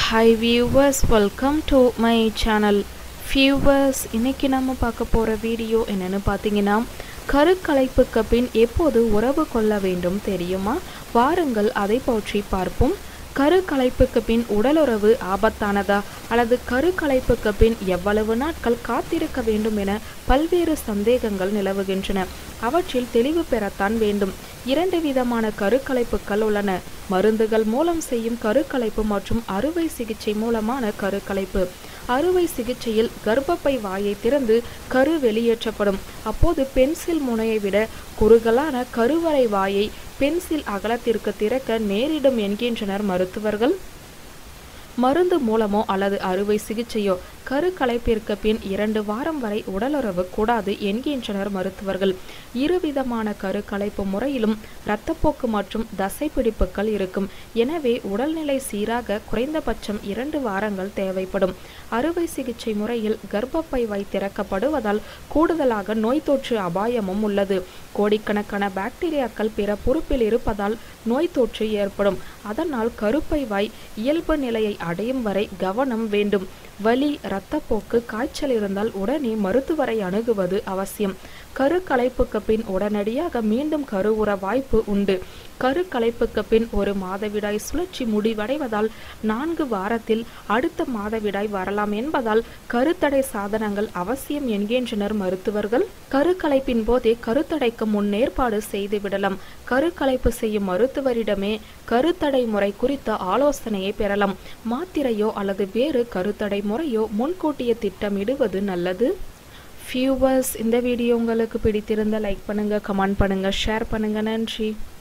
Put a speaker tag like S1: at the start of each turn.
S1: hi viewers welcome to my channel viewers இன்னைக்கு நம்ம பார்க்க போகிற வீடியோ என்னன்னு பார்த்தீங்கன்னா கருக்கலைப்புக்கு பின் எப்போது உறவு கொள்ள வேண்டும் தெரியுமா வாருங்கள் அதை பற்றி பார்ப்போம் கருக்கலைப்புக்கு பின் உடலுறவு ஆபத்தானதா அல்லது கருக்கலைப்புக்கு பின் எவ்வளவு நாட்கள் காத்திருக்க வேண்டும் என பல்வேறு சந்தேகங்கள் நிலவுகின்றன அவற்றில் தெளிவு பெறத்தான் வேண்டும் இரண்டு விதமான கருக்கலைப்புகள் உள்ளன மருந்துகள் மூலம் செய்யும் கருக்கலைப்பு மற்றும் அறுவை சிகிச்சை மூலமான கருக்கலைப்பு அறுவை சிகிச்சையில் கர்ப்பப்பை வாயை திறந்து கரு வெளியேற்றப்படும் அப்போது பென்சில் முனையை விட குறுகலான கருவறை வாயை பென்சில் அகலத்திற்கு திறக்க நேரிடும் என்கின்றனர் மருத்துவர்கள் மருந்து மூலமோ அல்லது அறுவை சிகிச்சையோ கருக்கலைப்பிற்கு பின் இரண்டு வாரம் வரை உடலுறவு கூடாது என்கின்றனர் மருத்துவர்கள் இருவிதமான கருக்கலைப்பு முறையிலும் இரத்தப்போக்கு மற்றும் தசைப்பிடிப்புகள் இருக்கும் எனவே உடல்நிலை சீராக குறைந்தபட்சம் இரண்டு வாரங்கள் தேவைப்படும் அறுவை சிகிச்சை முறையில் கர்ப்பப்பை வை திறக்கப்படுவதால் கூடுதலாக நோய் தொற்று அபாயமும் உள்ளது கோடிக்கணக்கான பாக்டீரியாக்கள் பிற பொறுப்பில் இருப்பதால் நோய் தொற்று ஏற்படும் அதனால் கருப்பை வாய் இயல்பு நிலையை அடையும் வரை கவனம் வேண்டும் வலி இரத்தப்போக்கு காய்ச்சல் இருந்தால் உடனே மருத்துவரை அணுகுவது அவசியம் கருக்கலைப்புக்கு பின் உடனடியாக மீண்டும் கருவுற வாய்ப்பு உண்டு கருக்கலைப்புக்கு பின் ஒரு மாதவிடாய் சுழற்சி முடிவடைவதால் நான்கு வாரத்தில் அடுத்த மாதவிடாய் வரலாம் என்பதால் கருத்தடை சாதனங்கள் அவசியம் என்கின்றனர் மருத்துவர்கள் கருக்கலைப்பின் போதே கருத்தடைக்கு முன்னேற்பாடு செய்து விடலாம் கருக்கலைப்பு செய்யும் மருத்துவரிடமே கருத்தடை முறை குறித்த ஆலோசனையை பெறலாம் மாத்திரையோ அல்லது வேறு கருத்தடை முறையோ முன்கூட்டிய திட்டமிடுவது நல்லது வியூவர்ஸ் இந்த வீடியோ உங்களுக்கு பிடித்திருந்தால் லைக் பண்ணுங்க கமெண்ட் பண்ணுங்க ஷேர் பண்ணுங்க நன்றி